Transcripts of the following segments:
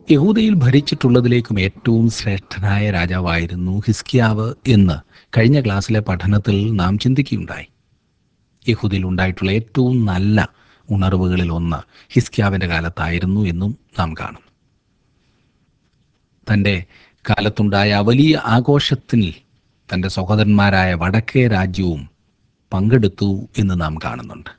യഹൂദയിൽ ഭരിച്ചിട്ടുള്ളതിലേക്കും ഏറ്റവും ശ്രേഷ്ഠനായ രാജാവായിരുന്നു ഹിസ്കിയാവ് എന്ന് കഴിഞ്ഞ ക്ലാസ്സിലെ പഠനത്തിൽ നാം ചിന്തിക്കുകയുണ്ടായി യഹൂദയിൽ ഉണ്ടായിട്ടുള്ള ഏറ്റവും നല്ല ഉണർവുകളിൽ ഒന്ന് ഹിസ്കിയാവിൻ്റെ കാലത്തായിരുന്നു എന്നും നാം കാണും തൻ്റെ കാലത്തുണ്ടായ വലിയ ആഘോഷത്തിൽ തൻ്റെ സഹോദരന്മാരായ വടക്കേ രാജ്യവും പങ്കെടുത്തു എന്ന് നാം കാണുന്നുണ്ട്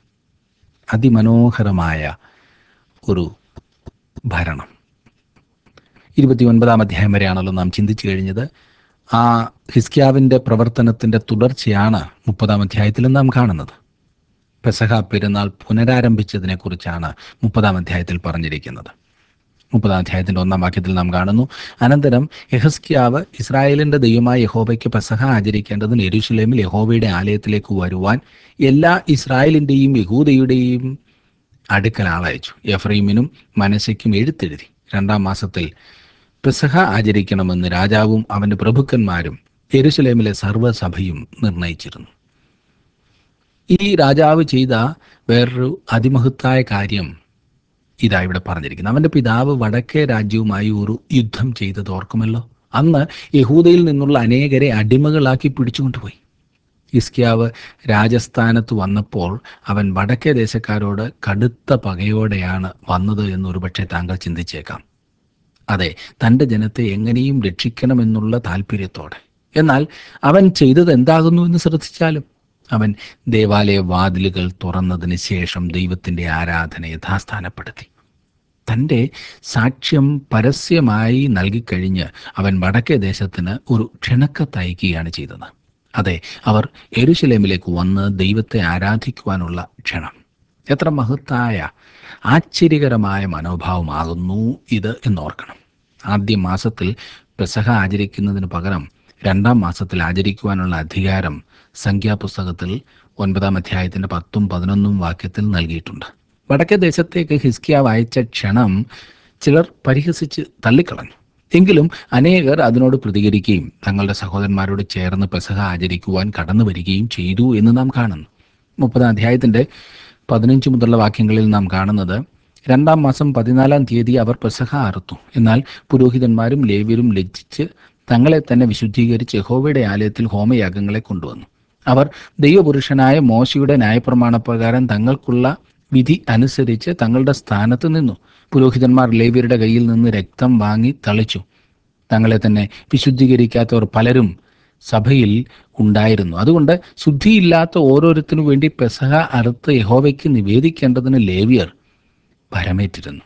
അതിമനോഹരമായ ഒരു ഭരണം ഇരുപത്തി ഒൻപതാം അധ്യായം വരെയാണല്ലോ നാം ചിന്തിച്ചു കഴിഞ്ഞത് ആ ഹിസ്കിയാവിൻ്റെ പ്രവർത്തനത്തിൻ്റെ തുടർച്ചയാണ് മുപ്പതാം അധ്യായത്തിലും നാം കാണുന്നത് പെസഹ പെരുന്നാൾ പുനരാരംഭിച്ചതിനെക്കുറിച്ചാണ് മുപ്പതാം അധ്യായത്തിൽ പറഞ്ഞിരിക്കുന്നത് മുപ്പതാം അധ്യായത്തിൻ്റെ ഒന്നാം വാക്യത്തിൽ നാം കാണുന്നു അനന്തരം യഹസ്കിയാവ് ഇസ്രായേലിൻ്റെ ദൈവമായ യഹോവയ്ക്ക് പെസഹ ആചരിക്കേണ്ടതിന് യെരൂശലേമിൽ യഹോവയുടെ ആലയത്തിലേക്ക് വരുവാൻ എല്ലാ ഇസ്രായേലിൻ്റെയും യഹൂദയുടെയും അടുക്കൽ ആളയച്ചു എഫ്രൈമിനും മനസ്സയ്ക്കും എഴുത്തെഴുതി രണ്ടാം മാസത്തിൽ പെസഹ ആചരിക്കണമെന്ന് രാജാവും അവൻ്റെ പ്രഭുക്കന്മാരും യെരുസലേമിലെ സർവ്വസഭയും നിർണയിച്ചിരുന്നു ഈ രാജാവ് ചെയ്ത വേറൊരു അതിമഹത്തായ കാര്യം ഇതാ ഇവിടെ പറഞ്ഞിരിക്കുന്നത് അവൻ്റെ പിതാവ് വടക്കേ രാജ്യവുമായി ഒരു യുദ്ധം ചെയ്തത് ഓർക്കുമല്ലോ അന്ന് യഹൂദയിൽ നിന്നുള്ള അനേകരെ അടിമകളാക്കി പിടിച്ചുകൊണ്ടുപോയി ഇസ്കിയാവ് രാജസ്ഥാനത്ത് വന്നപ്പോൾ അവൻ വടക്കേ ദേശക്കാരോട് കടുത്ത പകയോടെയാണ് വന്നത് എന്നൊരുപക്ഷെ താങ്കൾ ചിന്തിച്ചേക്കാം അതെ തൻ്റെ ജനത്തെ എങ്ങനെയും രക്ഷിക്കണമെന്നുള്ള താല്പര്യത്തോടെ എന്നാൽ അവൻ ചെയ്തത് എന്താകുന്നു എന്ന് ശ്രദ്ധിച്ചാലും അവൻ ദേവാലയ വാതിലുകൾ തുറന്നതിന് ശേഷം ദൈവത്തിൻ്റെ ആരാധന യഥാസ്ഥാനപ്പെടുത്തി തൻ്റെ സാക്ഷ്യം പരസ്യമായി നൽകിക്കഴിഞ്ഞ് അവൻ വടക്കേ ദേശത്തിന് ഒരു ക്ഷണക്കത്തയക്കുകയാണ് ചെയ്തത് അതെ അവർ എരുശലേമിലേക്ക് വന്ന് ദൈവത്തെ ആരാധിക്കുവാനുള്ള ക്ഷണം എത്ര മഹത്തായ ആശ്ചര്യകരമായ മനോഭാവമാകുന്നു ഇത് എന്നോർക്കണം ആദ്യ മാസത്തിൽ പെസഹ ആചരിക്കുന്നതിന് പകരം രണ്ടാം മാസത്തിൽ ആചരിക്കുവാനുള്ള അധികാരം സംഖ്യാപുസ്തകത്തിൽ ഒൻപതാം അധ്യായത്തിൻ്റെ പത്തും പതിനൊന്നും വാക്യത്തിൽ നൽകിയിട്ടുണ്ട് വടക്കേ ദേശത്തേക്ക് ഹിസ്കിയാവ് അയച്ച ക്ഷണം ചിലർ പരിഹസിച്ച് തള്ളിക്കളഞ്ഞു എങ്കിലും അനേകർ അതിനോട് പ്രതികരിക്കുകയും തങ്ങളുടെ സഹോദരന്മാരോട് ചേർന്ന് പെസഹ ആചരിക്കുവാൻ കടന്നു വരികയും ചെയ്തു എന്ന് നാം കാണുന്നു മുപ്പതാം അധ്യായത്തിൻ്റെ പതിനഞ്ച് മുതലുള്ള വാക്യങ്ങളിൽ നാം കാണുന്നത് രണ്ടാം മാസം പതിനാലാം തീയതി അവർ പെസഹ അറുത്തു എന്നാൽ പുരോഹിതന്മാരും ലേവ്യരും ലജ്ജിച്ച് തങ്ങളെ തന്നെ വിശുദ്ധീകരിച്ച് യഹോവയുടെ ആലയത്തിൽ ഹോമയാഗങ്ങളെ കൊണ്ടുവന്നു അവർ ദൈവപുരുഷനായ മോശയുടെ ന്യായപ്രമാണപ്രകാരം തങ്ങൾക്കുള്ള വിധി അനുസരിച്ച് തങ്ങളുടെ സ്ഥാനത്ത് നിന്നു പുരോഹിതന്മാർ ലേവ്യരുടെ കയ്യിൽ നിന്ന് രക്തം വാങ്ങി തളിച്ചു തങ്ങളെ തന്നെ വിശുദ്ധീകരിക്കാത്തവർ പലരും സഭയിൽ ഉണ്ടായിരുന്നു അതുകൊണ്ട് ശുദ്ധിയില്ലാത്ത ഓരോരുത്തർക്കു വേണ്ടി പെസഹ അറുത്ത് യഹോവയ്ക്ക് നിവേദിക്കേണ്ടതിന് ലേവ്യർ ഭരമേറ്റിരുന്നു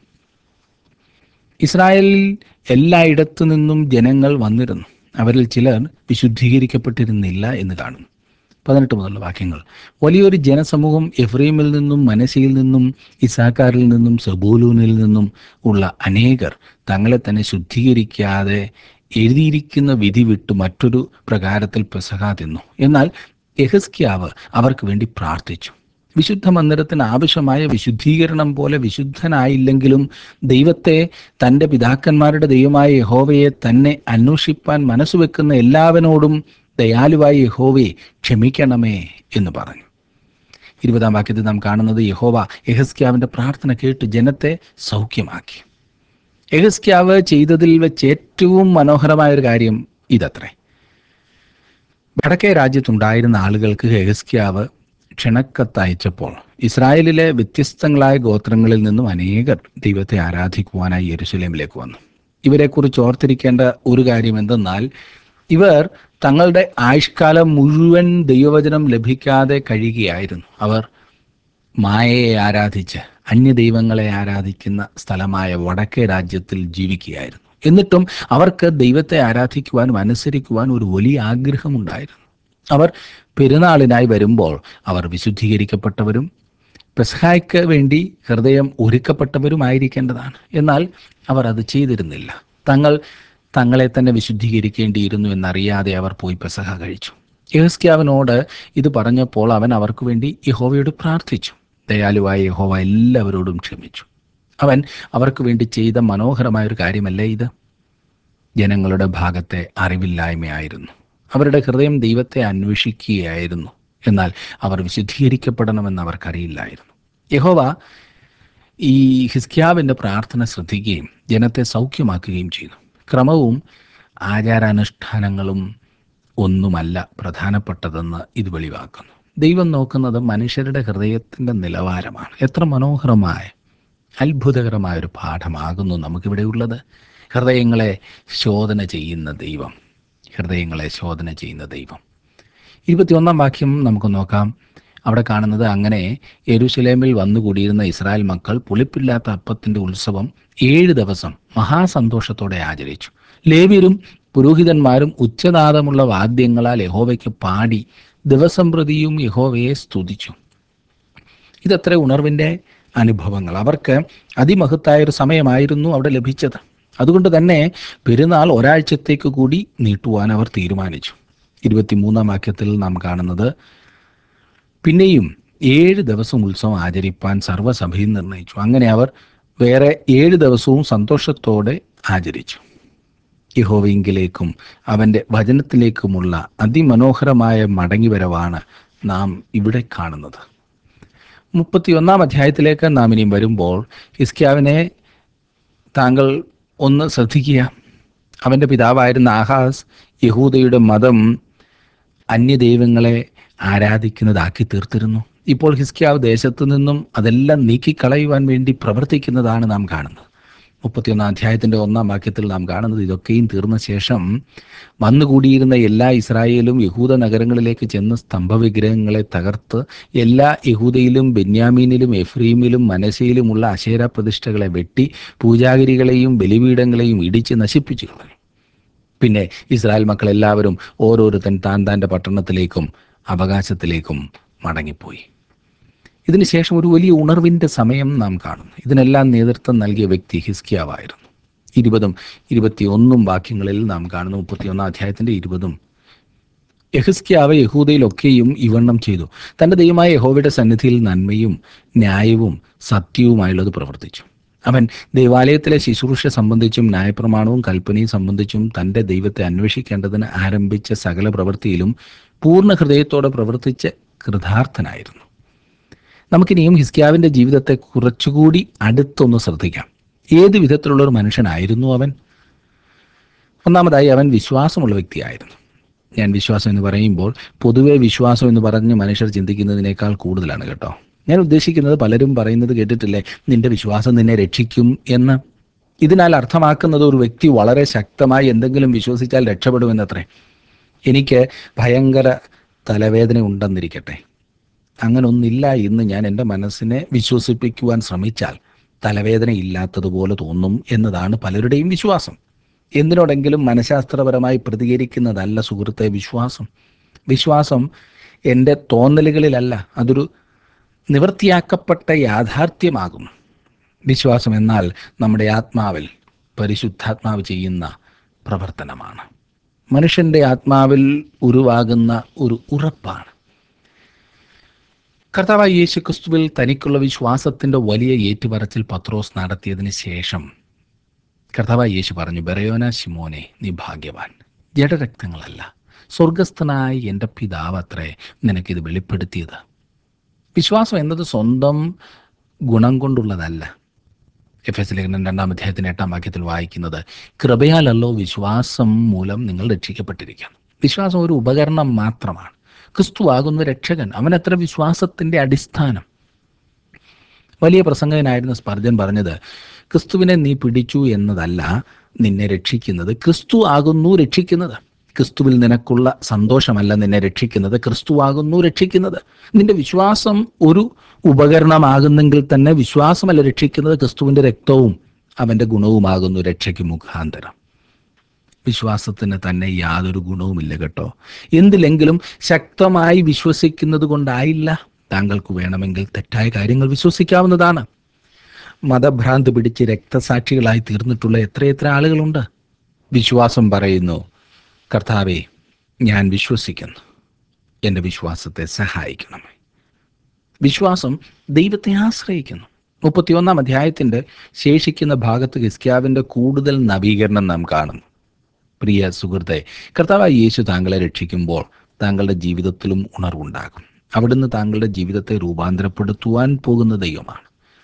ഇസ്രായേലിൽ എല്ലായിടത്തു നിന്നും ജനങ്ങൾ വന്നിരുന്നു അവരിൽ ചിലർ വിശുദ്ധീകരിക്കപ്പെട്ടിരുന്നില്ല എന്ന് കാണുന്നു പതിനെട്ട് മുതലുള്ള വാക്യങ്ങൾ വലിയൊരു ജനസമൂഹം എഫ്രീമിൽ നിന്നും മനശയിൽ നിന്നും ഇസാക്കാരിൽ നിന്നും സബൂലൂനിൽ നിന്നും ഉള്ള അനേകർ തങ്ങളെ തന്നെ ശുദ്ധീകരിക്കാതെ എഴുതിയിരിക്കുന്ന വിധി വിട്ട് മറ്റൊരു പ്രകാരത്തിൽ പെസഹ തിന്നു എന്നാൽ യഹസ്കിയാവ് അവർക്ക് വേണ്ടി പ്രാർത്ഥിച്ചു വിശുദ്ധ മന്ദിരത്തിന് ആവശ്യമായ വിശുദ്ധീകരണം പോലെ വിശുദ്ധനായില്ലെങ്കിലും ദൈവത്തെ തൻ്റെ പിതാക്കന്മാരുടെ ദൈവമായ യഹോവയെ തന്നെ അന്വേഷിപ്പാൻ മനസ്സുവെക്കുന്ന എല്ലാവരോടും ദയാലുവായ യഹോവയെ ക്ഷമിക്കണമേ എന്ന് പറഞ്ഞു ഇരുപതാം വാക്യത്തിൽ നാം കാണുന്നത് യഹോവ യഹസ്ക്യാവിൻ്റെ പ്രാർത്ഥന കേട്ട് ജനത്തെ സൗഖ്യമാക്കി യഹസ്ക്യാവ് ചെയ്തതിൽ വെച്ച് ഏറ്റവും മനോഹരമായ ഒരു കാര്യം ഇതത്രേ വടക്കേ രാജ്യത്തുണ്ടായിരുന്ന ആളുകൾക്ക് യഹസ്ക്യാവ് ക്ഷണക്കത്ത് അയച്ചപ്പോൾ ഇസ്രായേലിലെ വ്യത്യസ്തങ്ങളായ ഗോത്രങ്ങളിൽ നിന്നും അനേകർ ദൈവത്തെ ആരാധിക്കുവാനായി യെരുസലേമിലേക്ക് വന്നു ഇവരെക്കുറിച്ച് ഓർത്തിരിക്കേണ്ട ഒരു കാര്യം എന്തെന്നാൽ ഇവർ തങ്ങളുടെ ആയുഷ്കാലം മുഴുവൻ ദൈവവചനം ലഭിക്കാതെ കഴിയുകയായിരുന്നു അവർ മായയെ ആരാധിച്ച് അന്യദൈവങ്ങളെ ആരാധിക്കുന്ന സ്ഥലമായ വടക്കേ രാജ്യത്തിൽ ജീവിക്കുകയായിരുന്നു എന്നിട്ടും അവർക്ക് ദൈവത്തെ ആരാധിക്കുവാനും അനുസരിക്കുവാൻ ഒരു വലിയ ആഗ്രഹമുണ്ടായിരുന്നു അവർ പെരുന്നാളിനായി വരുമ്പോൾ അവർ വിശുദ്ധീകരിക്കപ്പെട്ടവരും പെസഹായ്ക്ക് വേണ്ടി ഹൃദയം ഒരുക്കപ്പെട്ടവരുമായിരിക്കേണ്ടതാണ് എന്നാൽ അവർ അത് ചെയ്തിരുന്നില്ല തങ്ങൾ തങ്ങളെ തന്നെ വിശുദ്ധീകരിക്കേണ്ടിയിരുന്നു എന്നറിയാതെ അവർ പോയി പെസഹ കഴിച്ചു യഹസ്ക്യാവിനോട് ഇത് പറഞ്ഞപ്പോൾ അവൻ അവർക്ക് വേണ്ടി യഹോവയോട് പ്രാർത്ഥിച്ചു ദയാലുവായ യഹോവ എല്ലാവരോടും ക്ഷമിച്ചു അവൻ അവർക്ക് വേണ്ടി ചെയ്ത മനോഹരമായ ഒരു കാര്യമല്ലേ ഇത് ജനങ്ങളുടെ ഭാഗത്തെ അറിവില്ലായ്മയായിരുന്നു അവരുടെ ഹൃദയം ദൈവത്തെ അന്വേഷിക്കുകയായിരുന്നു എന്നാൽ അവർ വിശുദ്ധീകരിക്കപ്പെടണമെന്ന് അവർക്കറിയില്ലായിരുന്നു യഹോവ ഈ ഹിസ്കിയാവിൻ്റെ പ്രാർത്ഥന ശ്രദ്ധിക്കുകയും ജനത്തെ സൗഖ്യമാക്കുകയും ചെയ്തു ക്രമവും ആചാരാനുഷ്ഠാനങ്ങളും ഒന്നുമല്ല പ്രധാനപ്പെട്ടതെന്ന് ഇത് വെളിവാക്കുന്നു ദൈവം നോക്കുന്നത് മനുഷ്യരുടെ ഹൃദയത്തിൻ്റെ നിലവാരമാണ് എത്ര മനോഹരമായ അത്ഭുതകരമായ ഒരു പാഠമാകുന്നു നമുക്കിവിടെ ഉള്ളത് ഹൃദയങ്ങളെ ശോധന ചെയ്യുന്ന ദൈവം ഹൃദയങ്ങളെ ശോധന ചെയ്യുന്ന ദൈവം ഇരുപത്തിയൊന്നാം വാക്യം നമുക്ക് നോക്കാം അവിടെ കാണുന്നത് അങ്ങനെ യെരുശലേമിൽ വന്നുകൂടിയിരുന്ന ഇസ്രായേൽ മക്കൾ പുളിപ്പില്ലാത്ത അപ്പത്തിൻ്റെ ഉത്സവം ഏഴ് ദിവസം മഹാസന്തോഷത്തോടെ ആചരിച്ചു ലേവ്യരും പുരോഹിതന്മാരും ഉച്ചനാദമുള്ള വാദ്യങ്ങളാൽ യഹോവയ്ക്ക് പാടി ദിവസം പ്രതിയും യഹോവയെ സ്തുതിച്ചു ഇതത്ര ഉണർവിൻ്റെ അനുഭവങ്ങൾ അവർക്ക് അതിമഹത്തായ ഒരു സമയമായിരുന്നു അവിടെ ലഭിച്ചത് അതുകൊണ്ട് തന്നെ പെരുന്നാൾ ഒരാഴ്ചത്തേക്ക് കൂടി നീട്ടുവാൻ അവർ തീരുമാനിച്ചു ഇരുപത്തിമൂന്നാം വാക്യത്തിൽ നാം കാണുന്നത് പിന്നെയും ഏഴ് ദിവസം ഉത്സവം ആചരിപ്പാൻ സർവ്വസഭയും നിർണയിച്ചു അങ്ങനെ അവർ വേറെ ഏഴ് ദിവസവും സന്തോഷത്തോടെ ആചരിച്ചു യഹോവയിങ്കിലേക്കും അവൻ്റെ വചനത്തിലേക്കുമുള്ള അതിമനോഹരമായ മടങ്ങിവരവാണ് നാം ഇവിടെ കാണുന്നത് മുപ്പത്തിയൊന്നാം അധ്യായത്തിലേക്ക് നാം ഇനിയും വരുമ്പോൾ ഹിസ്ക്യാവിനെ താങ്കൾ ഒന്ന് ശ്രദ്ധിക്കുക അവൻ്റെ പിതാവായിരുന്ന ആഹാസ് യഹൂദയുടെ മതം അന്യദൈവങ്ങളെ ആരാധിക്കുന്നതാക്കി തീർത്തിരുന്നു ഇപ്പോൾ ഹിസ്കിയാവ് ദേശത്തു നിന്നും അതെല്ലാം നീക്കിക്കളയുവാൻ വേണ്ടി പ്രവർത്തിക്കുന്നതാണ് നാം കാണുന്നത് മുപ്പത്തിയൊന്നാം അധ്യായത്തിൻ്റെ ഒന്നാം വാക്യത്തിൽ നാം കാണുന്നത് ഇതൊക്കെയും തീർന്ന ശേഷം വന്നുകൂടിയിരുന്ന എല്ലാ ഇസ്രായേലും യഹൂദ നഗരങ്ങളിലേക്ക് ചെന്ന് സ്തംഭവിഗ്രഹങ്ങളെ തകർത്ത് എല്ലാ യഹൂദയിലും ബെന്യാമീനിലും എഫ്രീമിലും മനശയിലുമുള്ള അശേര പ്രതിഷ്ഠകളെ വെട്ടി പൂജാഗിരികളെയും ബലിപീഠങ്ങളെയും ഇടിച്ച് നശിപ്പിച്ചു കളഞ്ഞു പിന്നെ ഇസ്രായേൽ മക്കൾ എല്ലാവരും ഓരോരുത്തൻ താൻ താൻ്റെ പട്ടണത്തിലേക്കും അവകാശത്തിലേക്കും മടങ്ങിപ്പോയി ഇതിനുശേഷം ഒരു വലിയ ഉണർവിൻ്റെ സമയം നാം കാണുന്നു ഇതിനെല്ലാം നേതൃത്വം നൽകിയ വ്യക്തി ഹിസ്കിയാവായിരുന്നു ഇരുപതും ഇരുപത്തിയൊന്നും വാക്യങ്ങളിൽ നാം കാണുന്നു മുപ്പത്തിയൊന്നാം അധ്യായത്തിൻ്റെ ഇരുപതും യഹിസ്കിയാവ് യഹൂദയിലൊക്കെയും ഇവണ്ണം ചെയ്തു തൻ്റെ ദൈവമായ യഹോവയുടെ സന്നിധിയിൽ നന്മയും ന്യായവും സത്യവുമായുള്ളത് പ്രവർത്തിച്ചു അവൻ ദൈവാലയത്തിലെ ശുശ്രൂഷ സംബന്ധിച്ചും ന്യായപ്രമാണവും കൽപ്പനയും സംബന്ധിച്ചും തൻ്റെ ദൈവത്തെ അന്വേഷിക്കേണ്ടതിന് ആരംഭിച്ച സകല പ്രവൃത്തിയിലും പൂർണ്ണ ഹൃദയത്തോടെ പ്രവർത്തിച്ച് കൃതാർത്ഥനായിരുന്നു നമുക്കിനിയും ഹിസ്കിയാവിൻ്റെ ജീവിതത്തെ കുറച്ചുകൂടി അടുത്തൊന്ന് ശ്രദ്ധിക്കാം ഏത് വിധത്തിലുള്ള ഒരു മനുഷ്യനായിരുന്നു അവൻ ഒന്നാമതായി അവൻ വിശ്വാസമുള്ള വ്യക്തിയായിരുന്നു ഞാൻ വിശ്വാസം എന്ന് പറയുമ്പോൾ പൊതുവെ വിശ്വാസം എന്ന് പറഞ്ഞ് മനുഷ്യർ ചിന്തിക്കുന്നതിനേക്കാൾ കൂടുതലാണ് കേട്ടോ ഞാൻ ഉദ്ദേശിക്കുന്നത് പലരും പറയുന്നത് കേട്ടിട്ടില്ലേ നിന്റെ വിശ്വാസം നിന്നെ രക്ഷിക്കും എന്ന് ഇതിനാൽ അർത്ഥമാക്കുന്നത് ഒരു വ്യക്തി വളരെ ശക്തമായി എന്തെങ്കിലും വിശ്വസിച്ചാൽ രക്ഷപ്പെടുമെന്നത്രേ എനിക്ക് ഭയങ്കര തലവേദന ഉണ്ടെന്നിരിക്കട്ടെ അങ്ങനെ ഒന്നില്ല എന്ന് ഞാൻ എൻ്റെ മനസ്സിനെ വിശ്വസിപ്പിക്കുവാൻ ശ്രമിച്ചാൽ തലവേദന ഇല്ലാത്തതുപോലെ തോന്നും എന്നതാണ് പലരുടെയും വിശ്വാസം എന്തിനോടെങ്കിലും മനഃശാസ്ത്രപരമായി പ്രതികരിക്കുന്നതല്ല സുഹൃത്തെ വിശ്വാസം വിശ്വാസം എൻ്റെ തോന്നലുകളിലല്ല അതൊരു നിവൃത്തിയാക്കപ്പെട്ട യാഥാർത്ഥ്യമാകും വിശ്വാസം എന്നാൽ നമ്മുടെ ആത്മാവിൽ പരിശുദ്ധാത്മാവ് ചെയ്യുന്ന പ്രവർത്തനമാണ് മനുഷ്യൻ്റെ ആത്മാവിൽ ഉരുവാകുന്ന ഒരു ഉറപ്പാണ് കർത്താവായ യേശു ക്രിസ്തുവിൽ തനിക്കുള്ള വിശ്വാസത്തിൻ്റെ വലിയ ഏറ്റുപറച്ചിൽ പത്രോസ് നടത്തിയതിന് ശേഷം കർത്താവായ യേശു പറഞ്ഞു ബെറയോന ശിമോനെ നീ ഭാഗ്യവാൻ ജഡരക്തങ്ങളല്ല സ്വർഗസ്ഥനായ എൻ്റെ പിതാവ് അത്രേ നിനക്കിത് വെളിപ്പെടുത്തിയത് വിശ്വാസം എന്നത് സ്വന്തം ഗുണം കൊണ്ടുള്ളതല്ല എഫ് എസ് ലേഖനം രണ്ടാം അധ്യായത്തിന് എട്ടാം വാക്യത്തിൽ വായിക്കുന്നത് കൃപയാലല്ലോ വിശ്വാസം മൂലം നിങ്ങൾ രക്ഷിക്കപ്പെട്ടിരിക്കുന്നു വിശ്വാസം ഒരു ഉപകരണം മാത്രമാണ് ക്രിസ്തു ആകുന്ന രക്ഷകൻ അവനത്ര വിശ്വാസത്തിൻ്റെ അടിസ്ഥാനം വലിയ പ്രസംഗകനായിരുന്ന സ്പർജൻ പറഞ്ഞത് ക്രിസ്തുവിനെ നീ പിടിച്ചു എന്നതല്ല നിന്നെ രക്ഷിക്കുന്നത് ക്രിസ്തു ആകുന്നു രക്ഷിക്കുന്നത് ക്രിസ്തുവിൽ നിനക്കുള്ള സന്തോഷമല്ല നിന്നെ രക്ഷിക്കുന്നത് ക്രിസ്തു ആകുന്നു രക്ഷിക്കുന്നത് നിന്റെ വിശ്വാസം ഒരു ഉപകരണമാകുന്നെങ്കിൽ തന്നെ വിശ്വാസമല്ല രക്ഷിക്കുന്നത് ക്രിസ്തുവിൻ്റെ രക്തവും അവൻ്റെ ഗുണവുമാകുന്നു രക്ഷയ്ക്ക് മുഖാന്തരം വിശ്വാസത്തിന് തന്നെ യാതൊരു ഗുണവുമില്ല കേട്ടോ എന്തിലെങ്കിലും ശക്തമായി വിശ്വസിക്കുന്നത് കൊണ്ടായില്ല താങ്കൾക്ക് വേണമെങ്കിൽ തെറ്റായ കാര്യങ്ങൾ വിശ്വസിക്കാവുന്നതാണ് മതഭ്രാന്ത് പിടിച്ച് രക്തസാക്ഷികളായി തീർന്നിട്ടുള്ള എത്രയെത്ര ആളുകളുണ്ട് വിശ്വാസം പറയുന്നു കർത്താവെ ഞാൻ വിശ്വസിക്കുന്നു എൻ്റെ വിശ്വാസത്തെ സഹായിക്കണമേ വിശ്വാസം ദൈവത്തെ ആശ്രയിക്കുന്നു മുപ്പത്തിയൊന്നാം അധ്യായത്തിൻ്റെ ശേഷിക്കുന്ന ഭാഗത്ത് ഹിസ്ക്യാവിൻ്റെ കൂടുതൽ നവീകരണം നാം കാണുന്നു പ്രിയ സുഹൃത്തെ കർത്താവായ യേശു താങ്കളെ രക്ഷിക്കുമ്പോൾ താങ്കളുടെ ജീവിതത്തിലും ഉണർവുണ്ടാകും അവിടുന്ന് താങ്കളുടെ ജീവിതത്തെ രൂപാന്തരപ്പെടുത്തുവാൻ പോകുന്ന ദൈവമാണ്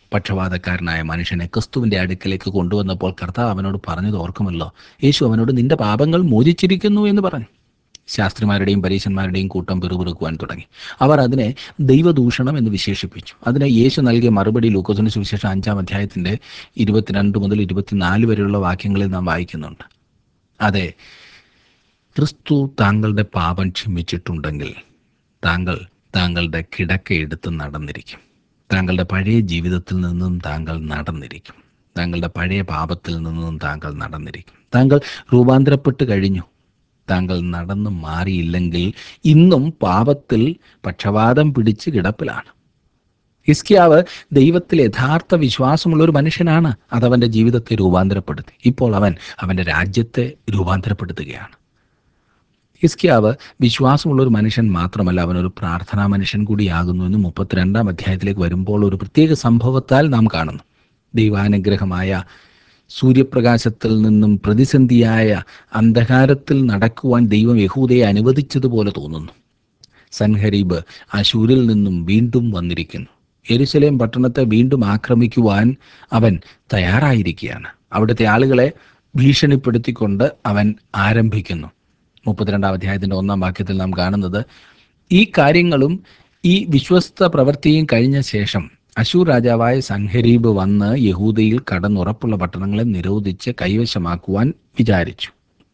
പക്ഷപാതക്കാരനായ മനുഷ്യനെ ക്രിസ്തുവിന്റെ അടുക്കലേക്ക് കൊണ്ടുവന്നപ്പോൾ കർത്താവ് അവനോട് പറഞ്ഞത് ഓർക്കുമല്ലോ യേശു അവനോട് നിന്റെ പാപങ്ങൾ മോചിച്ചിരിക്കുന്നു എന്ന് പറഞ്ഞു ശാസ്ത്രിമാരുടെയും പരീശന്മാരുടെയും കൂട്ടം പിറുപിറുക്കുവാൻ തുടങ്ങി അവർ അതിനെ ദൈവദൂഷണം എന്ന് വിശേഷിപ്പിച്ചു അതിന് യേശു നൽകിയ മറുപടി ലൂക്കോസിന് സുവിശേഷം അഞ്ചാം അധ്യായത്തിന്റെ ഇരുപത്തിരണ്ട് മുതൽ ഇരുപത്തിനാല് വരെയുള്ള വാക്യങ്ങളിൽ നാം വായിക്കുന്നുണ്ട് അതെ ക്രിസ്തു താങ്കളുടെ പാപം ക്ഷമിച്ചിട്ടുണ്ടെങ്കിൽ താങ്കൾ താങ്കളുടെ കിടക്ക എടുത്ത് നടന്നിരിക്കും താങ്കളുടെ പഴയ ജീവിതത്തിൽ നിന്നും താങ്കൾ നടന്നിരിക്കും താങ്കളുടെ പഴയ പാപത്തിൽ നിന്നും താങ്കൾ നടന്നിരിക്കും താങ്കൾ രൂപാന്തരപ്പെട്ട് കഴിഞ്ഞു താങ്കൾ നടന്നു മാറിയില്ലെങ്കിൽ ഇന്നും പാപത്തിൽ പക്ഷപാതം പിടിച്ച് കിടപ്പിലാണ് ഹിസ്കിയാവ് ദൈവത്തിൽ യഥാർത്ഥ വിശ്വാസമുള്ള ഒരു മനുഷ്യനാണ് അതവൻ്റെ ജീവിതത്തെ രൂപാന്തരപ്പെടുത്തി ഇപ്പോൾ അവൻ അവൻ്റെ രാജ്യത്തെ രൂപാന്തരപ്പെടുത്തുകയാണ് ഹിസ്കിയാവ് വിശ്വാസമുള്ള ഒരു മനുഷ്യൻ മാത്രമല്ല അവനൊരു പ്രാർത്ഥനാ മനുഷ്യൻ കൂടിയാകുന്നു എന്ന് മുപ്പത്തിരണ്ടാം അധ്യായത്തിലേക്ക് വരുമ്പോൾ ഒരു പ്രത്യേക സംഭവത്താൽ നാം കാണുന്നു ദൈവാനുഗ്രഹമായ സൂര്യപ്രകാശത്തിൽ നിന്നും പ്രതിസന്ധിയായ അന്ധകാരത്തിൽ നടക്കുവാൻ ദൈവം യഹൂദയെ അനുവദിച്ചതുപോലെ തോന്നുന്നു സൻഹരീബ് അശൂരിൽ നിന്നും വീണ്ടും വന്നിരിക്കുന്നു എരുസലേം പട്ടണത്തെ വീണ്ടും ആക്രമിക്കുവാൻ അവൻ തയ്യാറായിരിക്കുകയാണ് അവിടുത്തെ ആളുകളെ ഭീഷണിപ്പെടുത്തിക്കൊണ്ട് അവൻ ആരംഭിക്കുന്നു മുപ്പത്തിരണ്ടാം അധ്യായത്തിന്റെ ഒന്നാം വാക്യത്തിൽ നാം കാണുന്നത് ഈ കാര്യങ്ങളും ഈ വിശ്വസ്ത പ്രവൃത്തിയും കഴിഞ്ഞ ശേഷം അശൂർ രാജാവായ സൻഹരീബ് വന്ന് യഹൂദയിൽ കടന്നുറപ്പുള്ള പട്ടണങ്ങളെ നിരോധിച്ച് കൈവശമാക്കുവാൻ വിചാരിച്ചു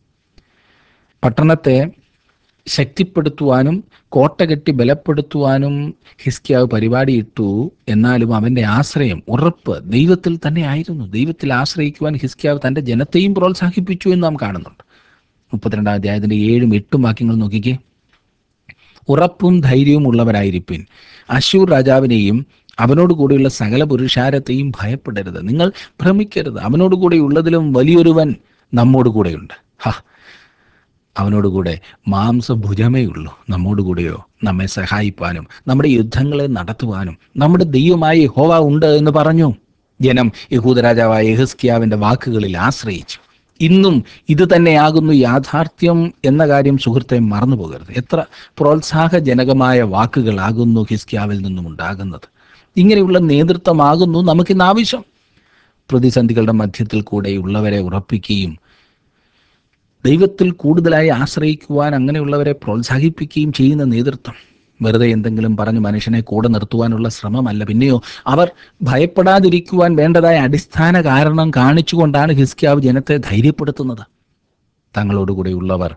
പട്ടണത്തെ ശക്തിപ്പെടുത്തുവാനും കോട്ട കെട്ടി ബലപ്പെടുത്തുവാനും ഹിസ്കിയാവ് പരിപാടിയിട്ടു എന്നാലും അവന്റെ ആശ്രയം ഉറപ്പ് ദൈവത്തിൽ തന്നെ ആയിരുന്നു ദൈവത്തിൽ ആശ്രയിക്കുവാൻ ഹിസ്കിയാവ് തന്റെ ജനത്തെയും പ്രോത്സാഹിപ്പിച്ചു എന്ന് നാം കാണുന്നുണ്ട് മുപ്പത്തിരണ്ടാം അധ്യായത്തിന്റെ ഏഴും എട്ടും വാക്യങ്ങൾ നോക്കിക്കേ ഉറപ്പും ധൈര്യവും ഉള്ളവരായിരിപ്പിൻ അശൂർ രാജാവിനെയും അവനോട് കൂടെയുള്ള സകല പുരുഷാരത്തെയും ഭയപ്പെടരുത് നിങ്ങൾ ഭ്രമിക്കരുത് അവനോട് കൂടെ ഉള്ളതിലും വലിയൊരുവൻ നമ്മോട് കൂടെയുണ്ട് ഹാ അവനോടുകൂടെ മാംസഭുജമേ ഉള്ളൂ നമ്മോടുകൂടെയോ നമ്മെ സഹായിപ്പാനും നമ്മുടെ യുദ്ധങ്ങളെ നടത്തുവാനും നമ്മുടെ ദൈവമായ യഹോവ ഉണ്ട് എന്ന് പറഞ്ഞു ജനം യഹൂദരാജാവായ യഹസ്കിയാവിന്റെ വാക്കുകളിൽ ആശ്രയിച്ചു ഇന്നും ഇത് തന്നെയാകുന്നു യാഥാർത്ഥ്യം എന്ന കാര്യം സുഹൃത്തെ മറന്നു പോകരുത് എത്ര പ്രോത്സാഹജനകമായ വാക്കുകളാകുന്നു ഹിസ്കിയാവിൽ നിന്നും ഉണ്ടാകുന്നത് ഇങ്ങനെയുള്ള നേതൃത്വമാകുന്നു നമുക്കിന്ന് ആവശ്യം പ്രതിസന്ധികളുടെ മധ്യത്തിൽ കൂടെയുള്ളവരെ ഉറപ്പിക്കുകയും ദൈവത്തിൽ കൂടുതലായി ആശ്രയിക്കുവാൻ അങ്ങനെയുള്ളവരെ പ്രോത്സാഹിപ്പിക്കുകയും ചെയ്യുന്ന നേതൃത്വം വെറുതെ എന്തെങ്കിലും പറഞ്ഞ് മനുഷ്യനെ കൂടെ നിർത്തുവാനുള്ള ശ്രമമല്ല പിന്നെയോ അവർ ഭയപ്പെടാതിരിക്കുവാൻ വേണ്ടതായ അടിസ്ഥാന കാരണം കാണിച്ചുകൊണ്ടാണ് ഹിസ്കിയാവ് ജനത്തെ ധൈര്യപ്പെടുത്തുന്നത് തങ്ങളോടുകൂടെയുള്ളവർ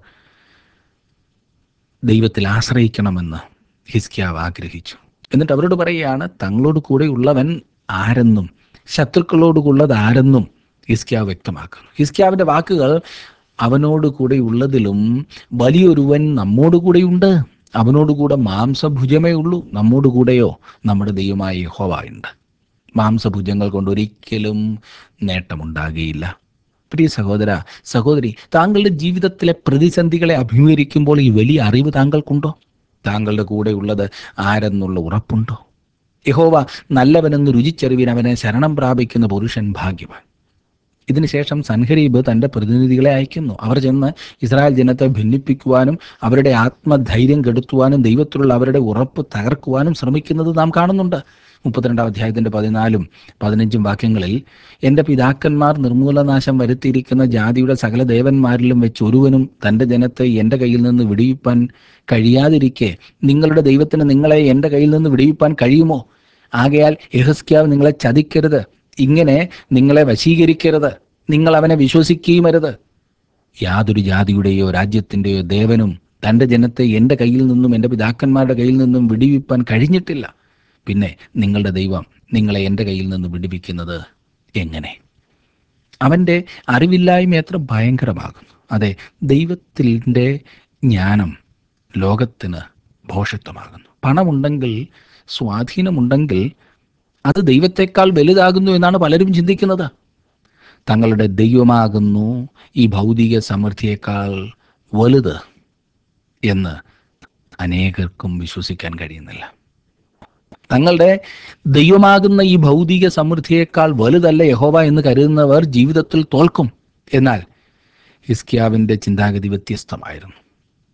ദൈവത്തിൽ ആശ്രയിക്കണമെന്ന് ഹിസ്കിയാവ് ആഗ്രഹിച്ചു എന്നിട്ട് അവരോട് പറയുകയാണ് തങ്ങളോട് കൂടെയുള്ളവൻ ആരെന്നും ശത്രുക്കളോടുള്ളത് ആരെന്നും ഹിസ്കിയാവ് വ്യക്തമാക്കുന്നു ഹിസ്കിയാവിന്റെ വാക്കുകൾ അവനോട് കൂടെ ഉള്ളതിലും വലിയൊരുവൻ നമ്മോട് കൂടെയുണ്ട് അവനോടുകൂടെ മാംസഭുജമേ ഉള്ളൂ നമ്മോട് കൂടെയോ നമ്മുടെ ദൈവമായ യഹോവ ഉണ്ട് മാംസഭുജങ്ങൾ കൊണ്ട് ഒരിക്കലും നേട്ടമുണ്ടാകുകയില്ല പ്രിയ സഹോദര സഹോദരി താങ്കളുടെ ജീവിതത്തിലെ പ്രതിസന്ധികളെ അഭിമുഖീകരിക്കുമ്പോൾ ഈ വലിയ അറിവ് താങ്കൾക്കുണ്ടോ താങ്കളുടെ കൂടെ ഉള്ളത് ആരെന്നുള്ള ഉറപ്പുണ്ടോ യഹോവ നല്ലവനെന്ന് രുചിച്ചറിവിന് അവനെ ശരണം പ്രാപിക്കുന്ന പുരുഷൻ ഭാഗ്യവാൻ ഇതിനുശേഷം സൻഹരീബ് തന്റെ പ്രതിനിധികളെ അയക്കുന്നു അവർ ചെന്ന് ഇസ്രായേൽ ജനത്തെ ഭിന്നിപ്പിക്കുവാനും അവരുടെ ആത്മധൈര്യം കെടുത്തുവാനും ദൈവത്തിലുള്ള അവരുടെ ഉറപ്പ് തകർക്കുവാനും ശ്രമിക്കുന്നത് നാം കാണുന്നുണ്ട് മുപ്പത്തിരണ്ടാം അധ്യായത്തിന്റെ പതിനാലും പതിനഞ്ചും വാക്യങ്ങളിൽ എൻ്റെ പിതാക്കന്മാർ നിർമൂലനാശം വരുത്തിയിരിക്കുന്ന ജാതിയുടെ സകല ദേവന്മാരിലും വെച്ച് ഒരുവനും തൻ്റെ ജനത്തെ എൻ്റെ കയ്യിൽ നിന്ന് വിടിയിപ്പാൻ കഴിയാതിരിക്കെ നിങ്ങളുടെ ദൈവത്തിന് നിങ്ങളെ എൻ്റെ കയ്യിൽ നിന്ന് വിടിയിപ്പാൻ കഴിയുമോ ആകയാൽ യഹസ്ക്യാവ് നിങ്ങളെ ചതിക്കരുത് ഇങ്ങനെ നിങ്ങളെ വശീകരിക്കരുത് നിങ്ങൾ അവനെ വിശ്വസിക്കുകയും അരുത് യാതൊരു ജാതിയുടെയോ രാജ്യത്തിൻ്റെയോ ദേവനും തൻ്റെ ജനത്തെ എൻ്റെ കയ്യിൽ നിന്നും എൻ്റെ പിതാക്കന്മാരുടെ കയ്യിൽ നിന്നും വിടിവിപ്പാൻ കഴിഞ്ഞിട്ടില്ല പിന്നെ നിങ്ങളുടെ ദൈവം നിങ്ങളെ എൻ്റെ കയ്യിൽ നിന്ന് വിടിവിക്കുന്നത് എങ്ങനെ അവൻ്റെ അറിവില്ലായ്മ എത്ര ഭയങ്കരമാകുന്നു അതെ ദൈവത്തിൻ്റെ ജ്ഞാനം ലോകത്തിന് ഭോഷത്വമാകുന്നു പണമുണ്ടെങ്കിൽ സ്വാധീനമുണ്ടെങ്കിൽ അത് ദൈവത്തെക്കാൾ വലുതാകുന്നു എന്നാണ് പലരും ചിന്തിക്കുന്നത് തങ്ങളുടെ ദൈവമാകുന്നു ഈ ഭൗതിക സമൃദ്ധിയേക്കാൾ വലുത് എന്ന് അനേകർക്കും വിശ്വസിക്കാൻ കഴിയുന്നില്ല തങ്ങളുടെ ദൈവമാകുന്ന ഈ ഭൗതിക സമൃദ്ധിയേക്കാൾ വലുതല്ല യഹോവ എന്ന് കരുതുന്നവർ ജീവിതത്തിൽ തോൽക്കും എന്നാൽ ഹിസ്കിയാവിൻ്റെ ചിന്താഗതി വ്യത്യസ്തമായിരുന്നു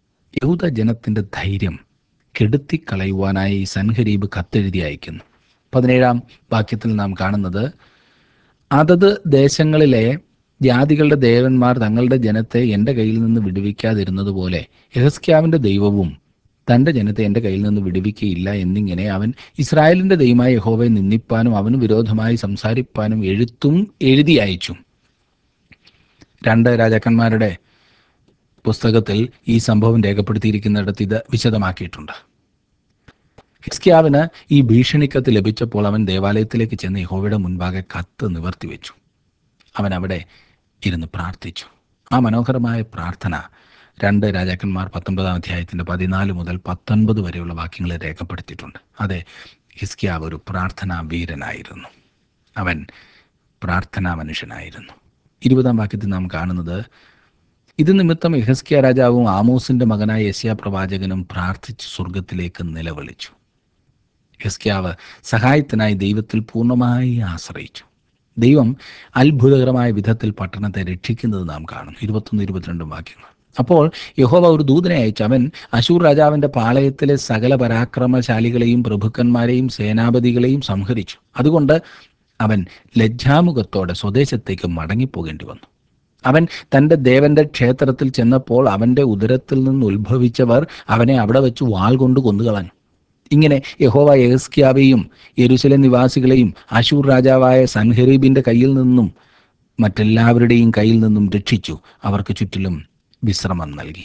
യഹൂദ ജനത്തിൻ്റെ ധൈര്യം കെടുത്തിക്കളയുവാനായി സൻഹരീബ് കത്തെഴുതി അയക്കുന്നു പതിനേഴാം വാക്യത്തിൽ നാം കാണുന്നത് അതത് ദേശങ്ങളിലെ ജാതികളുടെ ദേവന്മാർ തങ്ങളുടെ ജനത്തെ എൻ്റെ കയ്യിൽ നിന്ന് വിടുവിക്കാതിരുന്നതുപോലെ യഹസ്ക്യാവിൻ്റെ ദൈവവും തൻ്റെ ജനത്തെ എൻ്റെ കയ്യിൽ നിന്ന് വിടുവിക്കയില്ല എന്നിങ്ങനെ അവൻ ഇസ്രായേലിൻ്റെ ദൈവമായ യഹോവയെ നിന്ദിപ്പാനും അവന് വിരോധമായി സംസാരിപ്പാനും എഴുത്തും എഴുതി അയച്ചു രണ്ട് രാജാക്കന്മാരുടെ പുസ്തകത്തിൽ ഈ സംഭവം രേഖപ്പെടുത്തിയിരിക്കുന്നിടത്ത് ഇത് വിശദമാക്കിയിട്ടുണ്ട് ഹിസ്കിയാവിന് ഈ ഭീഷണിക്കത്ത് ലഭിച്ചപ്പോൾ അവൻ ദേവാലയത്തിലേക്ക് ചെന്ന് യഹോവയുടെ മുൻപാകെ കത്ത് നിവർത്തി വെച്ചു അവൻ അവിടെ ഇരുന്ന് പ്രാർത്ഥിച്ചു ആ മനോഹരമായ പ്രാർത്ഥന രണ്ട് രാജാക്കന്മാർ പത്തൊன்பതാം അധ്യായത്തിൻ്റെ പതിനാല് മുതൽ പത്തൊൻപത് വരെയുള്ള വാക്യങ്ങൾ രേഖപ്പെടുത്തിയിട്ടുണ്ട് അതെ ഹിസ്കിയാവ് ഒരു പ്രാർത്ഥനാ വീരനായിരുന്നു അവൻ പ്രാർത്ഥനാ മനുഷ്യനായിരുന്നു ഇരുപതാം വാക്യത്തിൽ നാം കാണുന്നത് ഇത് നിമിത്തം യഹസ്കിയ രാജാവും ആമോസിന്റെ മകനായ യസ്യ പ്രവാചകനും പ്രാർത്ഥിച്ച് സ്വർഗത്തിലേക്ക് നിലവിളിച്ചു യസ്ക്യാവ് സഹായത്തിനായി ദൈവത്തിൽ പൂർണ്ണമായി ആശ്രയിച്ചു ദൈവം അത്ഭുതകരമായ വിധത്തിൽ പട്ടണത്തെ രക്ഷിക്കുന്നത് നാം കാണും ഇരുപത്തൊന്ന് ഇരുപത്തിരണ്ടും വാക്യങ്ങൾ അപ്പോൾ യഹോവ ഒരു ദൂതനെ അയച്ച് അവൻ അശൂർ രാജാവിന്റെ പാളയത്തിലെ സകല പരാക്രമശാലികളെയും പ്രഭുക്കന്മാരെയും സേനാപതികളെയും സംഹരിച്ചു അതുകൊണ്ട് അവൻ ലജ്ജാമുഖത്തോടെ സ്വദേശത്തേക്ക് മടങ്ങിപ്പോകേണ്ടി വന്നു അവൻ തൻ്റെ ദേവന്റെ ക്ഷേത്രത്തിൽ ചെന്നപ്പോൾ അവൻ്റെ ഉദരത്തിൽ നിന്ന് ഉത്ഭവിച്ചവർ അവനെ അവിടെ വെച്ച് വാൾ കൊണ്ട് കൊന്നുകളഞ്ഞു ഇങ്ങനെ യഹോവ യഹസ്ക്യാവെയും യെരുസലേം നിവാസികളെയും അശൂർ രാജാവായ സൻഹെരീബിന്റെ കയ്യിൽ നിന്നും മറ്റെല്ലാവരുടെയും കയ്യിൽ നിന്നും രക്ഷിച്ചു അവർക്ക് ചുറ്റിലും വിശ്രമം നൽകി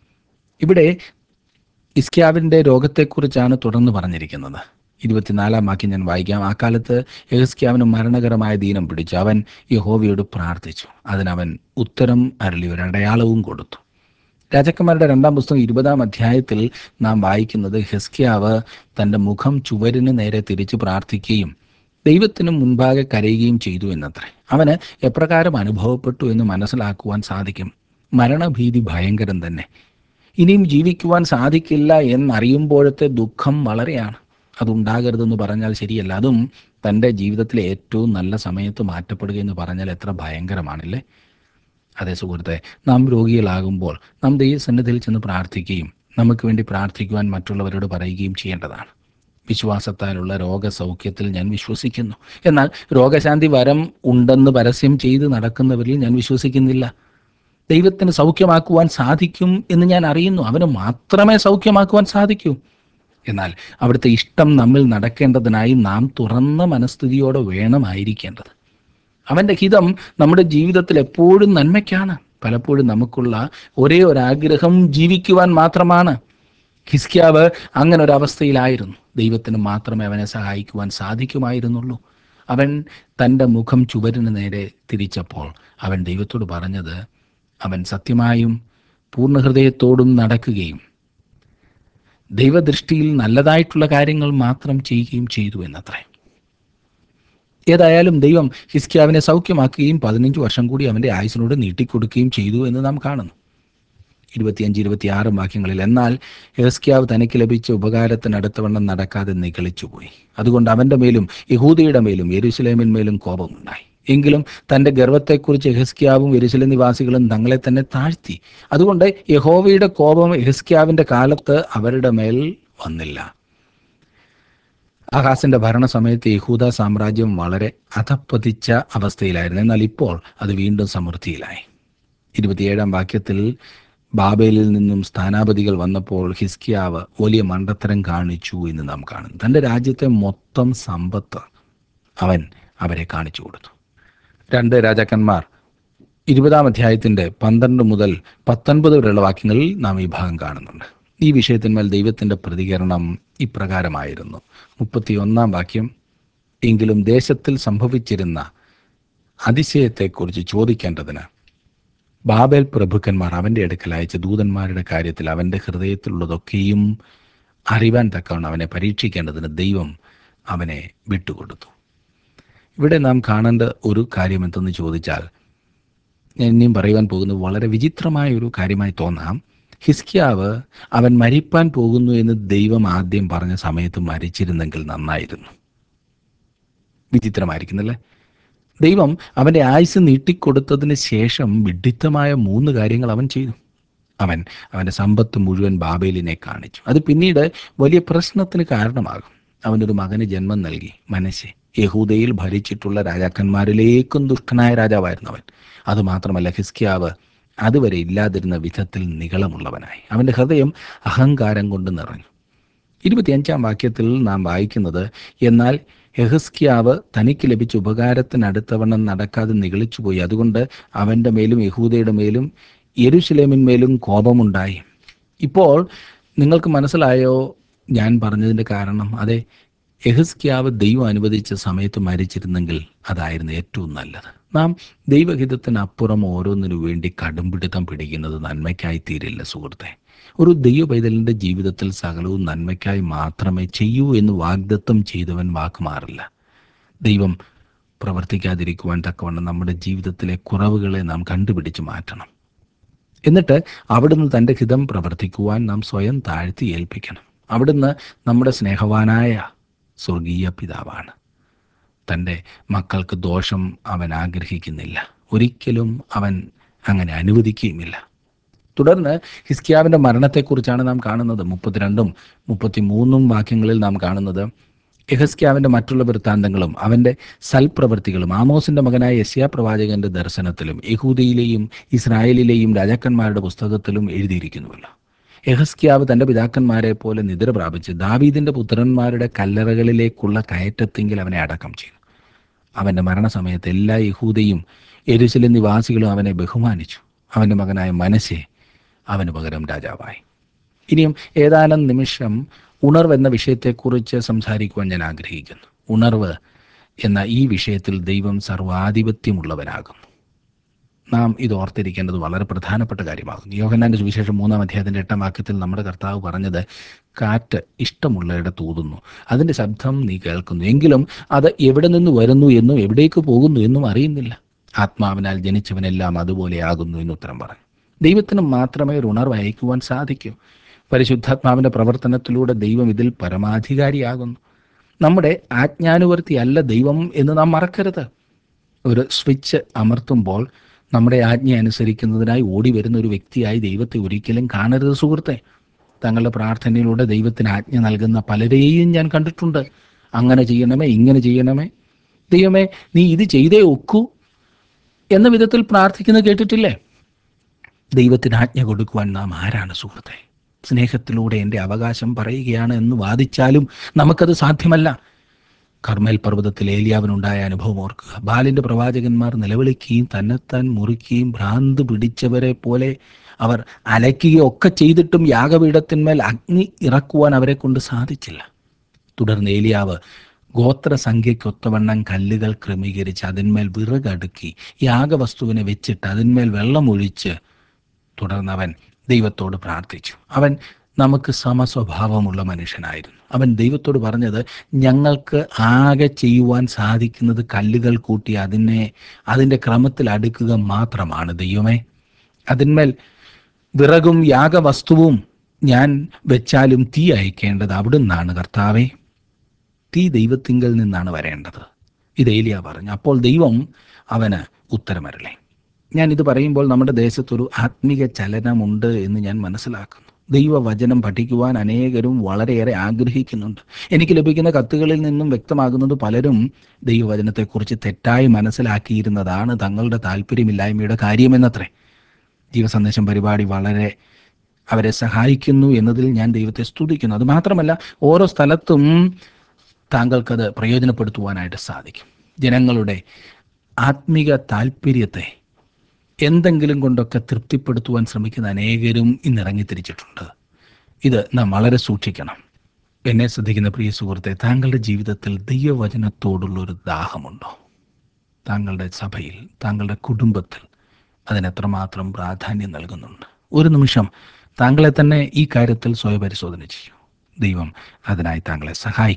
ഇവിടെ ഇസ്ക്യാവിൻ്റെ രോഗത്തെക്കുറിച്ചാണ് തുടർന്ന് പറഞ്ഞിരിക്കുന്നത് ഇരുപത്തിനാലാം വാക്യം ഞാൻ വായിക്കാം ആ കാലത്ത് യഹസ്ക്യാവിന് മരണകരമായ ദീനം പിടിച്ചു അവൻ യഹോവയോട് പ്രാർത്ഥിച്ചു അതിനവൻ ഉത്തരം അരളി ഒരു അടയാളവും കൊടുത്തു രാജാക്കന്മാരുടെ രണ്ടാം പുസ്തകം ഇരുപതാം അധ്യായത്തിൽ നാം വായിക്കുന്നത് ഹെസ്കിയാവ് തൻ്റെ മുഖം ചുവരിന് നേരെ തിരിച്ച് പ്രാർത്ഥിക്കുകയും ദൈവത്തിന് മുൻപാകെ കരയുകയും ചെയ്തു എന്നത്രേ അവന് എപ്രകാരം അനുഭവപ്പെട്ടു എന്ന് മനസ്സിലാക്കുവാൻ സാധിക്കും മരണഭീതി ഭയങ്കരം തന്നെ ഇനിയും ജീവിക്കുവാൻ സാധിക്കില്ല എന്നറിയുമ്പോഴത്തെ ദുഃഖം വളരെയാണ് അതുണ്ടാകരുതെന്ന് പറഞ്ഞാൽ ശരിയല്ല അതും തൻ്റെ ജീവിതത്തിലെ ഏറ്റവും നല്ല സമയത്ത് മാറ്റപ്പെടുക എന്ന് പറഞ്ഞാൽ എത്ര ഭയങ്കരമാണല്ലേ അതേ സുഹൃത്തെ നാം രോഗികളാകുമ്പോൾ നാം ദൈവസന്നിധിയിൽ ചെന്ന് പ്രാർത്ഥിക്കുകയും നമുക്ക് വേണ്ടി പ്രാർത്ഥിക്കുവാൻ മറ്റുള്ളവരോട് പറയുകയും ചെയ്യേണ്ടതാണ് വിശ്വാസത്താലുള്ള രോഗസൗഖ്യത്തിൽ ഞാൻ വിശ്വസിക്കുന്നു എന്നാൽ രോഗശാന്തി വരം ഉണ്ടെന്ന് പരസ്യം ചെയ്ത് നടക്കുന്നവരിൽ ഞാൻ വിശ്വസിക്കുന്നില്ല ദൈവത്തിന് സൗഖ്യമാക്കുവാൻ സാധിക്കും എന്ന് ഞാൻ അറിയുന്നു അവന് മാത്രമേ സൗഖ്യമാക്കുവാൻ സാധിക്കൂ എന്നാൽ അവിടുത്തെ ഇഷ്ടം നമ്മിൽ നടക്കേണ്ടതിനായി നാം തുറന്ന മനസ്ഥിതിയോടെ വേണമായിരിക്കേണ്ടത് അവൻ്റെ ഹിതം നമ്മുടെ ജീവിതത്തിൽ എപ്പോഴും നന്മയ്ക്കാണ് പലപ്പോഴും നമുക്കുള്ള ഒരേ ഒരു ആഗ്രഹം ജീവിക്കുവാൻ മാത്രമാണ് ഹിസ്ക്യാവ് അങ്ങനെ ഒരു അവസ്ഥയിലായിരുന്നു ദൈവത്തിന് മാത്രമേ അവനെ സഹായിക്കുവാൻ സാധിക്കുമായിരുന്നുള്ളൂ അവൻ തൻ്റെ മുഖം ചുവരിന് നേരെ തിരിച്ചപ്പോൾ അവൻ ദൈവത്തോട് പറഞ്ഞത് അവൻ സത്യമായും പൂർണ്ണഹൃദയത്തോടും നടക്കുകയും ദൈവദൃഷ്ടിയിൽ നല്ലതായിട്ടുള്ള കാര്യങ്ങൾ മാത്രം ചെയ്യുകയും ചെയ്തു എന്നത്രേ ഏതായാലും ദൈവം ഹിസ്ക്യാവിനെ സൗഖ്യമാക്കുകയും പതിനഞ്ച് വർഷം കൂടി അവൻ്റെ ആയുസിനോട് നീട്ടിക്കൊടുക്കുകയും ചെയ്തു എന്ന് നാം കാണുന്നു ഇരുപത്തിയഞ്ച് ഇരുപത്തിയാറും വാക്യങ്ങളിൽ എന്നാൽ ഹെസ്ക്യാവ് തനിക്ക് ലഭിച്ച ഉപകാരത്തിനടുത്തവണ്ണം നടക്കാതെ നിഗളിച്ചുപോയി അതുകൊണ്ട് അവൻ്റെ മേലും യഹൂദയുടെ മേലും യെരുസലേമിന്മേലും കോപമുണ്ടായി എങ്കിലും തൻ്റെ ഗർവത്തെക്കുറിച്ച് യഹസ്ക്യാവും യെരുസലേം നിവാസികളും തങ്ങളെ തന്നെ താഴ്ത്തി അതുകൊണ്ട് യഹോവയുടെ കോപം യഹസ്ക്യാവിൻ്റെ കാലത്ത് അവരുടെ മേൽ വന്നില്ല ആഹാസിന്റെ ഭരണസമയത്ത് യഹൂദ സാമ്രാജ്യം വളരെ അധപ്പതിച്ച അവസ്ഥയിലായിരുന്നു എന്നാൽ ഇപ്പോൾ അത് വീണ്ടും സമൃദ്ധിയിലായി ഇരുപത്തിയേഴാം വാക്യത്തിൽ ബാബേലിൽ നിന്നും സ്ഥാനാപതികൾ വന്നപ്പോൾ ഹിസ്കിയാവ് വലിയ മണ്ടത്തരം കാണിച്ചു എന്ന് നാം കാണുന്നു തൻ്റെ രാജ്യത്തെ മൊത്തം സമ്പത്ത് അവൻ അവരെ കാണിച്ചു കൊടുത്തു രണ്ട് രാജാക്കന്മാർ ഇരുപതാം അധ്യായത്തിൻ്റെ പന്ത്രണ്ട് മുതൽ പത്തൊൻപത് വരെയുള്ള വാക്യങ്ങളിൽ നാം ഈ ഭാഗം കാണുന്നുണ്ട് ഈ വിഷയത്തിന്മേൽ ദൈവത്തിൻ്റെ പ്രതികരണം ഇപ്രകാരമായിരുന്നു മുപ്പത്തിയൊന്നാം വാക്യം എങ്കിലും ദേശത്തിൽ സംഭവിച്ചിരുന്ന അതിശയത്തെക്കുറിച്ച് ചോദിക്കേണ്ടതിന് ബാബേൽ പ്രഭുക്കന്മാർ അവൻ്റെ അടുക്കൽ അയച്ച ദൂതന്മാരുടെ കാര്യത്തിൽ അവൻ്റെ ഹൃദയത്തിലുള്ളതൊക്കെയും അറിവാൻ തക്കവണ്ണം അവനെ പരീക്ഷിക്കേണ്ടതിന് ദൈവം അവനെ വിട്ടുകൊടുത്തു ഇവിടെ നാം കാണേണ്ട ഒരു കാര്യം എന്തെന്ന് ചോദിച്ചാൽ ഞാൻ ഇനിയും പറയുവാൻ പോകുന്നത് വളരെ വിചിത്രമായ ഒരു കാര്യമായി തോന്നാം ഹിസ്കിയാവ് അവൻ മരിപ്പാൻ പോകുന്നു എന്ന് ദൈവം ആദ്യം പറഞ്ഞ സമയത്ത് മരിച്ചിരുന്നെങ്കിൽ നന്നായിരുന്നു വിചിത്രമായിരിക്കുന്നില്ലേ ദൈവം അവൻ്റെ ആയുസ് നീട്ടിക്കൊടുത്തതിന് ശേഷം വിഡിത്തമായ മൂന്ന് കാര്യങ്ങൾ അവൻ ചെയ്തു അവൻ അവൻ്റെ സമ്പത്ത് മുഴുവൻ ബാബേലിനെ കാണിച്ചു അത് പിന്നീട് വലിയ പ്രശ്നത്തിന് കാരണമാകും അവനൊരു മകന് ജന്മം നൽകി മനശ്ശെ യഹൂദയിൽ ഭരിച്ചിട്ടുള്ള രാജാക്കന്മാരിലേക്കും ദുഷ്ടനായ രാജാവായിരുന്നു അവൻ അതുമാത്രമല്ല ഹിസ്കിയാവ് അതുവരെ ഇല്ലാതിരുന്ന വിധത്തിൽ നികളമുള്ളവനായി അവൻ്റെ ഹൃദയം അഹങ്കാരം കൊണ്ട് നിറഞ്ഞു ഇരുപത്തിയഞ്ചാം വാക്യത്തിൽ നാം വായിക്കുന്നത് എന്നാൽ യഹസ്കിയാവ് തനിക്ക് ലഭിച്ച ഉപകാരത്തിനടുത്തവണ്ണം നടക്കാതെ നിഗളിച്ചുപോയി അതുകൊണ്ട് അവൻ്റെ മേലും യഹൂദയുടെ മേലും യെരുശലേമിന്മേലും കോപമുണ്ടായി ഇപ്പോൾ നിങ്ങൾക്ക് മനസ്സിലായോ ഞാൻ പറഞ്ഞതിൻ്റെ കാരണം അതെ യഹസ്കിയാവ് ദൈവം അനുവദിച്ച സമയത്ത് മരിച്ചിരുന്നെങ്കിൽ അതായിരുന്നു ഏറ്റവും നല്ലത് നാം ദൈവഹിതത്തിനപ്പുറം ഓരോന്നിനു വേണ്ടി കടുംപിടുത്തം പിടിക്കുന്നത് നന്മയ്ക്കായി തീരില്ല സുഹൃത്തെ ഒരു ദൈവ പൈതലിൻ്റെ ജീവിതത്തിൽ സകലവും നന്മയ്ക്കായി മാത്രമേ ചെയ്യൂ എന്ന് വാഗ്ദത്തം ചെയ്തവൻ വാക്ക് മാറില്ല ദൈവം പ്രവർത്തിക്കാതിരിക്കുവാൻ തക്കവണ്ണം നമ്മുടെ ജീവിതത്തിലെ കുറവുകളെ നാം കണ്ടുപിടിച്ച് മാറ്റണം എന്നിട്ട് അവിടുന്ന് തൻ്റെ ഹിതം പ്രവർത്തിക്കുവാൻ നാം സ്വയം താഴ്ത്തി ഏൽപ്പിക്കണം അവിടുന്ന് നമ്മുടെ സ്നേഹവാനായ സ്വർഗീയ പിതാവാണ് തൻ്റെ മക്കൾക്ക് ദോഷം അവൻ ആഗ്രഹിക്കുന്നില്ല ഒരിക്കലും അവൻ അങ്ങനെ അനുവദിക്കുകയുമില്ല തുടർന്ന് ഹിസ്കിയാവിൻ്റെ മരണത്തെക്കുറിച്ചാണ് നാം കാണുന്നത് മുപ്പത്തിരണ്ടും മുപ്പത്തിമൂന്നും വാക്യങ്ങളിൽ നാം കാണുന്നത് യഹസ്ക്യാവിൻ്റെ മറ്റുള്ള വൃത്താന്തങ്ങളും അവൻ്റെ സൽപ്രവൃത്തികളും ആമോസിൻ്റെ മകനായ യസ്യാ പ്രവാചകന്റെ ദർശനത്തിലും യഹൂദിയിലെയും ഇസ്രായേലിലെയും രാജാക്കന്മാരുടെ പുസ്തകത്തിലും എഴുതിയിരിക്കുന്നുവല്ലോ യഹസ്ക്യാവ് തൻ്റെ പിതാക്കന്മാരെ പോലെ നിദ്ര പ്രാപിച്ച് ദാവീദിൻ്റെ പുത്രന്മാരുടെ കല്ലറകളിലേക്കുള്ള കയറ്റത്തെങ്കിൽ അവനെ അടക്കം ചെയ്തു അവൻ്റെ മരണസമയത്ത് എല്ലാ യഹൂദയും എരുശല നിവാസികളും അവനെ ബഹുമാനിച്ചു അവൻ്റെ മകനായ മനസ്സെ അവന് പകരം രാജാവായി ഇനിയും ഏതാനും നിമിഷം ഉണർവ് എന്ന വിഷയത്തെക്കുറിച്ച് സംസാരിക്കുവാൻ ഞാൻ ആഗ്രഹിക്കുന്നു ഉണർവ് എന്ന ഈ വിഷയത്തിൽ ദൈവം സർവാധിപത്യമുള്ളവനാകുന്നു നാം ഇത് ഓർത്തിരിക്കേണ്ടത് വളരെ പ്രധാനപ്പെട്ട കാര്യമാകുന്നു യോഹന്നാന്റെ സുവിശേഷം മൂന്നാം അധ്യായത്തിന്റെ എട്ടാം വാക്യത്തിൽ നമ്മുടെ കർത്താവ് പറഞ്ഞത് കാറ്റ് ഇഷ്ടമുള്ളയിടത്ത് ഊതുന്നു അതിന്റെ ശബ്ദം നീ കേൾക്കുന്നു എങ്കിലും അത് എവിടെ നിന്ന് വരുന്നു എന്നും എവിടേക്ക് പോകുന്നു എന്നും അറിയുന്നില്ല ആത്മാവിനാൽ ജനിച്ചവനെല്ലാം അതുപോലെയാകുന്നു എന്ന് ഉത്തരം പറഞ്ഞു ദൈവത്തിന് മാത്രമേ ഒരു ഉണർവ് അയക്കുവാൻ സാധിക്കൂ പരിശുദ്ധാത്മാവിന്റെ പ്രവർത്തനത്തിലൂടെ ദൈവം ഇതിൽ പരമാധികാരിയാകുന്നു നമ്മുടെ ആജ്ഞാനുവർത്തി അല്ല ദൈവം എന്ന് നാം മറക്കരുത് ഒരു സ്വിച്ച് അമർത്തുമ്പോൾ നമ്മുടെ ആജ്ഞ അനുസരിക്കുന്നതിനായി ഓടി വരുന്ന ഒരു വ്യക്തിയായി ദൈവത്തെ ഒരിക്കലും കാണരുത് സുഹൃത്തെ തങ്ങളുടെ പ്രാർത്ഥനയിലൂടെ ദൈവത്തിന് ആജ്ഞ നൽകുന്ന പലരെയും ഞാൻ കണ്ടിട്ടുണ്ട് അങ്ങനെ ചെയ്യണമേ ഇങ്ങനെ ചെയ്യണമേ ദൈവമേ നീ ഇത് ചെയ്തേ ഒക്കൂ എന്ന വിധത്തിൽ പ്രാർത്ഥിക്കുന്നത് കേട്ടിട്ടില്ലേ ദൈവത്തിന് ആജ്ഞ കൊടുക്കുവാൻ നാം ആരാണ് സുഹൃത്തെ സ്നേഹത്തിലൂടെ എൻ്റെ അവകാശം പറയുകയാണ് എന്ന് വാദിച്ചാലും നമുക്കത് സാധ്യമല്ല കർമ്മേൽ പർവ്വതത്തിൽ ഏലിയാവിനുണ്ടായ അനുഭവം ഓർക്കുക ബാലിന്റെ പ്രവാചകന്മാർ നിലവിളിക്കുകയും തന്നെത്താൻ മുറിക്കുകയും ഭ്രാന്ത് പിടിച്ചവരെ പോലെ അവർ അലയ്ക്കുകയും ഒക്കെ ചെയ്തിട്ടും യാഗപീഠത്തിന്മേൽ അഗ്നി ഇറക്കുവാൻ അവരെ കൊണ്ട് സാധിച്ചില്ല തുടർന്ന് ഏലിയാവ് ഗോത്രസംഖ്യയ്ക്കൊത്തവണ്ണം കല്ലുകൾ ക്രമീകരിച്ച് അതിന്മേൽ വിറകടുക്കി യാഗവസ്തുവിനെ വെച്ചിട്ട് അതിന്മേൽ വെള്ളമൊഴിച്ച് തുടർന്ന് അവൻ ദൈവത്തോട് പ്രാർത്ഥിച്ചു അവൻ നമുക്ക് സമസ്വഭാവമുള്ള മനുഷ്യനായിരുന്നു അവൻ ദൈവത്തോട് പറഞ്ഞത് ഞങ്ങൾക്ക് ആകെ ചെയ്യുവാൻ സാധിക്കുന്നത് കല്ലുകൾ കൂട്ടി അതിനെ അതിൻ്റെ ക്രമത്തിൽ അടുക്കുക മാത്രമാണ് ദൈവമേ അതിന്മേൽ വിറകും യാഗവസ്തുവും ഞാൻ വെച്ചാലും തീ അയക്കേണ്ടത് അവിടുന്നാണ് കർത്താവേ തീ ദൈവത്തിങ്കൽ നിന്നാണ് വരേണ്ടത് ഇത് ഏലിയ പറഞ്ഞു അപ്പോൾ ദൈവം അവന് ഉത്തരമരളെ ഞാൻ ഇത് പറയുമ്പോൾ നമ്മുടെ ദേശത്തൊരു ആത്മീക ചലനമുണ്ട് എന്ന് ഞാൻ മനസ്സിലാക്കുന്നു ദൈവവചനം പഠിക്കുവാൻ അനേകരും വളരെയേറെ ആഗ്രഹിക്കുന്നുണ്ട് എനിക്ക് ലഭിക്കുന്ന കത്തുകളിൽ നിന്നും വ്യക്തമാകുന്നത് പലരും ദൈവവചനത്തെക്കുറിച്ച് തെറ്റായി മനസ്സിലാക്കിയിരുന്നതാണ് തങ്ങളുടെ താല്പര്യമില്ലായ്മയുടെ കാര്യമെന്നത്രേ ജീവസന്ദേശം പരിപാടി വളരെ അവരെ സഹായിക്കുന്നു എന്നതിൽ ഞാൻ ദൈവത്തെ സ്തുതിക്കുന്നു അത് മാത്രമല്ല ഓരോ സ്ഥലത്തും താങ്കൾക്കത് പ്രയോജനപ്പെടുത്തുവാനായിട്ട് സാധിക്കും ജനങ്ങളുടെ ആത്മീക താല്പര്യത്തെ എന്തെങ്കിലും കൊണ്ടൊക്കെ തൃപ്തിപ്പെടുത്തുവാൻ ശ്രമിക്കുന്ന അനേകരും ഇന്നിറങ്ങി തിരിച്ചിട്ടുണ്ട് ഇത് നാം വളരെ സൂക്ഷിക്കണം എന്നെ ശ്രദ്ധിക്കുന്ന പ്രിയ സുഹൃത്തെ താങ്കളുടെ ജീവിതത്തിൽ ദൈവവചനത്തോടുള്ള ഒരു ദാഹമുണ്ടോ താങ്കളുടെ സഭയിൽ താങ്കളുടെ കുടുംബത്തിൽ അതിനെത്രമാത്രം പ്രാധാന്യം നൽകുന്നുണ്ട് ഒരു നിമിഷം താങ്കളെ തന്നെ ഈ കാര്യത്തിൽ സ്വയപരിശോധന ചെയ്യൂ ദൈവം അതിനായി താങ്കളെ സഹായിക്കും